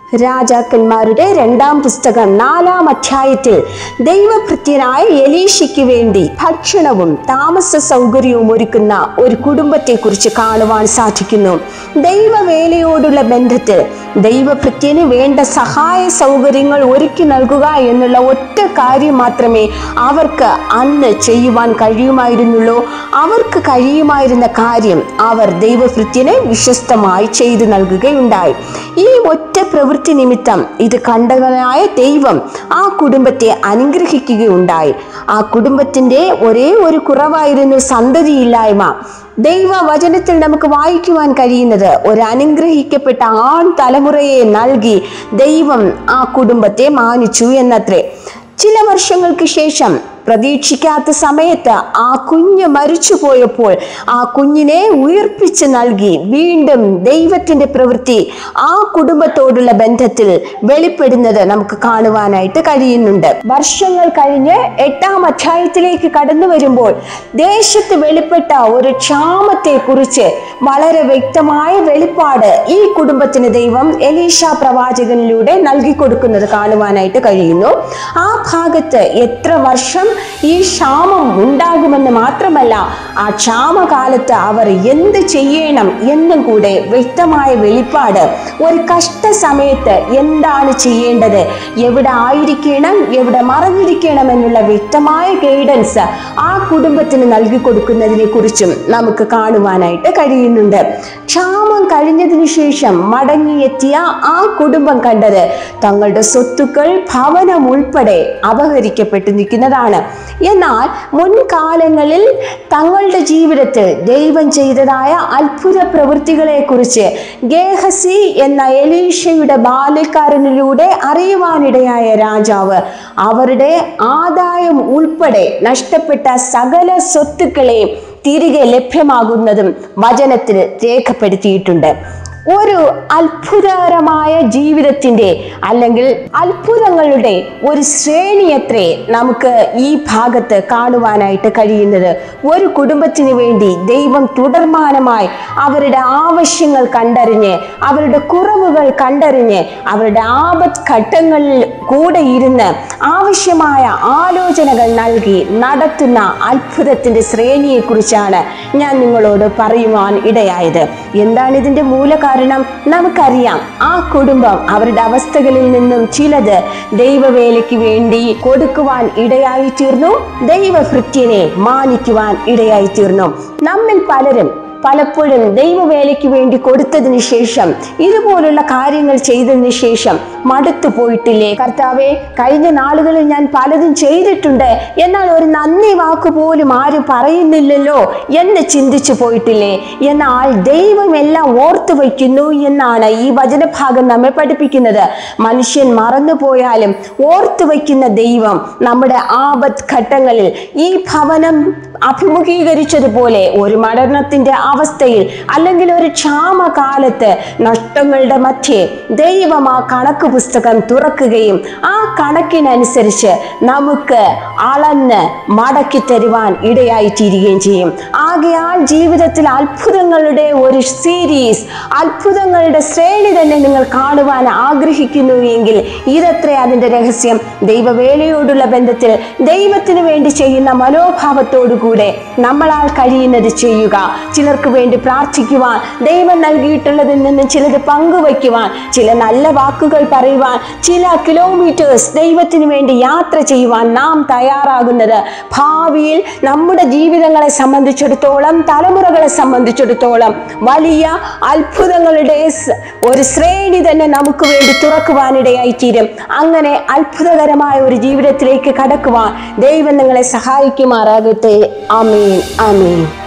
രാജാക്കന്മാരുടെ രണ്ടാം പുസ്തകം നാലാം അധ്യായത്തിൽ ദൈവഭൃത്യനായ എലീഷയ്ക്ക് വേണ്ടി ഭക്ഷണവും താമസ സൗകര്യവും ഒരുക്കുന്ന ഒരു കുടുംബത്തെ കുറിച്ച് കാണുവാൻ സാധിക്കുന്നു ദൈവവേലയോടുള്ള ബന്ധത്തിൽ ദൈവഭൃത്യന് വേണ്ട സഹായ സൗകര്യങ്ങൾ ഒരുക്കി നൽകുക എന്നുള്ള ഒറ്റ കാര്യം മാത്രമേ അവർക്ക് അന്ന് ചെയ്യുവാൻ കഴിയുമായിരുന്നുള്ളൂ അവർക്ക് കഴിയുമായിരുന്ന കാര്യം അവർ ദൈവഭൃത്യന് വിശ്വസ്തമായി ചെയ്തു നൽകുകയുണ്ടായി ഈ ഒറ്റ പ്രവൃത്തി നിമിത്തം ഇത് കണ്ടവനായ ദൈവം ആ കുടുംബത്തെ അനുഗ്രഹിക്കുകയുണ്ടായി ആ കുടുംബത്തിന്റെ ഒരേ ഒരു കുറവായിരുന്നു സന്തതിയില്ലായ്മ ദൈവവചനത്തിൽ നമുക്ക് വായിക്കുവാൻ കഴിയുന്നത് ഒരു അനുഗ്രഹിക്കപ്പെട്ട ആൺ തലമുറയെ നൽകി ദൈവം ആ കുടുംബത്തെ മാനിച്ചു എന്നത്രേ ചില വർഷങ്ങൾക്ക് ശേഷം പ്രതീക്ഷിക്കാത്ത സമയത്ത് ആ കുഞ്ഞ് മരിച്ചു പോയപ്പോൾ ആ കുഞ്ഞിനെ ഉയർപ്പിച്ച് നൽകി വീണ്ടും ദൈവത്തിന്റെ പ്രവൃത്തി ആ കുടുംബത്തോടുള്ള ബന്ധത്തിൽ വെളിപ്പെടുന്നത് നമുക്ക് കാണുവാനായിട്ട് കഴിയുന്നുണ്ട് വർഷങ്ങൾ കഴിഞ്ഞ് എട്ടാം അധ്യായത്തിലേക്ക് കടന്നു വരുമ്പോൾ ദേശത്ത് വെളിപ്പെട്ട ഒരു ക്ഷാമത്തെ കുറിച്ച് വളരെ വ്യക്തമായ വെളിപ്പാട് ഈ കുടുംബത്തിന് ദൈവം എലീഷ പ്രവാചകനിലൂടെ നൽകി കൊടുക്കുന്നത് കാണുവാനായിട്ട് കഴിയുന്നു ആ ഭാഗത്ത് എത്ര വർഷം ഈ ക്ഷാമം ഉണ്ടാകുമെന്ന് മാത്രമല്ല ആ ക്ഷാമകാലത്ത് അവർ എന്ത് ചെയ്യണം എന്നും കൂടെ വ്യക്തമായ വെളിപ്പാട് ഒരു കഷ്ട സമയത്ത് എന്താണ് ചെയ്യേണ്ടത് എവിടെ ആയിരിക്കണം എവിടെ മറഞ്ഞിരിക്കണം എന്നുള്ള വ്യക്തമായ ഗൈഡൻസ് ആ കുടുംബത്തിന് നൽകി കൊടുക്കുന്നതിനെ കുറിച്ചും നമുക്ക് കാണുവാനായിട്ട് കഴിയുന്നുണ്ട് ക്ഷാമം കഴിഞ്ഞതിന് ശേഷം മടങ്ങിയെത്തിയ ആ കുടുംബം കണ്ടത് തങ്ങളുടെ സ്വത്തുക്കൾ ഭവനം ഉൾപ്പെടെ അപഹരിക്കപ്പെട്ടു നിൽക്കുന്നതാണ് എന്നാൽ മുൻകാലങ്ങളിൽ തങ്ങളുടെ ജീവിതത്തിൽ ദൈവം ചെയ്തതായ അത്ഭുത പ്രവൃത്തികളെ കുറിച്ച് ഗേഹസി എന്ന എലീഷയുടെ ബാല്യക്കാരനിലൂടെ അറിയുവാനിടയായ രാജാവ് അവരുടെ ആദായം ഉൾപ്പെടെ നഷ്ടപ്പെട്ട സകല സ്വത്തുക്കളെയും തിരികെ ലഭ്യമാകുന്നതും വചനത്തിൽ രേഖപ്പെടുത്തിയിട്ടുണ്ട് ഒരു അത്ഭുതകരമായ ജീവിതത്തിന്റെ അല്ലെങ്കിൽ അത്ഭുതങ്ങളുടെ ഒരു ശ്രേണിയത്രേ നമുക്ക് ഈ ഭാഗത്ത് കാണുവാനായിട്ട് കഴിയുന്നത് ഒരു കുടുംബത്തിന് വേണ്ടി ദൈവം തുടർമാനമായി അവരുടെ ആവശ്യങ്ങൾ കണ്ടറിഞ്ഞ് അവരുടെ കുറവുകൾ കണ്ടറിഞ്ഞ് അവരുടെ ആപത് ഘട്ടങ്ങളിൽ കൂടെ ഇരുന്ന് ആവശ്യമായ ആലോചനകൾ നൽകി നടത്തുന്ന അത്ഭുതത്തിന്റെ ശ്രേണിയെക്കുറിച്ചാണ് ഞാൻ നിങ്ങളോട് പറയുവാൻ ഇടയായത് എന്താണ് ഇതിന്റെ മൂലകാരണം നമുക്കറിയാം ആ കുടുംബം അവരുടെ അവസ്ഥകളിൽ നിന്നും ചിലത് ദൈവവേലയ്ക്ക് വേണ്ടി കൊടുക്കുവാൻ ഇടയായി തീർന്നു ദൈവഭൃത്യനെ മാനിക്കുവാൻ ഇടയായി തീർന്നു നമ്മിൽ പലരും പലപ്പോഴും ദൈവവേലയ്ക്ക് വേണ്ടി കൊടുത്തതിന് ശേഷം ഇതുപോലുള്ള കാര്യങ്ങൾ ചെയ്തതിന് ശേഷം മടുത്തു പോയിട്ടില്ലേ കർത്താവെ കഴിഞ്ഞ നാളുകളിൽ ഞാൻ പലതും ചെയ്തിട്ടുണ്ട് എന്നാൽ ഒരു നന്ദി വാക്ക് പോലും ആരും പറയുന്നില്ലല്ലോ എന്ന് ചിന്തിച്ചു പോയിട്ടില്ലേ എന്നാൽ ദൈവം എല്ലാം ഓർത്തു വയ്ക്കുന്നു എന്നാണ് ഈ വചനഭാഗം നമ്മെ പഠിപ്പിക്കുന്നത് മനുഷ്യൻ മറന്നുപോയാലും ഓർത്തു വയ്ക്കുന്ന ദൈവം നമ്മുടെ ആപത് ഘട്ടങ്ങളിൽ ഈ ഭവനം അഭിമുഖീകരിച്ചതുപോലെ ഒരു മരണത്തിന്റെ അവസ്ഥയിൽ അല്ലെങ്കിൽ ഒരു ക്ഷാമകാലത്ത് നഷ്ടങ്ങളുടെ മധ്യേ ദൈവം ആ കണക്ക് പുസ്തകം തുറക്കുകയും ആ കണക്കിനനുസരിച്ച് നമുക്ക് അളന്ന് മടക്കി തരുവാൻ ഇടയായി തീരുകയും ചെയ്യും ആകയാൽ ജീവിതത്തിൽ അത്ഭുതങ്ങളുടെ ഒരു സീരീസ് അത്ഭുതങ്ങളുടെ ശ്രേണി തന്നെ നിങ്ങൾ കാണുവാൻ ആഗ്രഹിക്കുന്നു എങ്കിൽ ഇതത്രേ അതിൻ്റെ രഹസ്യം ദൈവവേലയോടുള്ള ബന്ധത്തിൽ ദൈവത്തിന് വേണ്ടി ചെയ്യുന്ന മനോഭാവത്തോടു കൂടെ നമ്മളാൽ കഴിയുന്നത് ചെയ്യുക ചിലർക്ക് വേണ്ടി പ്രാർത്ഥിക്കുവാൻ ദൈവം നൽകിയിട്ടുള്ളതിൽ നിന്ന് ചിലത് പങ്കുവയ്ക്കുവാൻ ചില നല്ല വാക്കുകൾ പറയുവാൻ ചില കിലോമീറ്റേഴ്സ് ദൈവത്തിന് വേണ്ടി യാത്ര ചെയ്യുവാൻ നാം തയ്യാറാകുന്നത് ഭാവിയിൽ നമ്മുടെ ജീവിതങ്ങളെ സംബന്ധിച്ചിടത്തോളം തലമുറകളെ സംബന്ധിച്ചിടത്തോളം വലിയ അത്ഭുതങ്ങളുടെ സ് ഒരു ശ്രേണി തന്നെ നമുക്ക് വേണ്ടി തുറക്കുവാനിടയായി തീരും അങ്ങനെ അത്ഭുതകരമായ ഒരു ജീവിതത്തിലേക്ക് കടക്കുവാൻ ദൈവം നിങ്ങളെ സഹായിക്കുമാറാകട്ടെ ആമീൻ ആമീൻ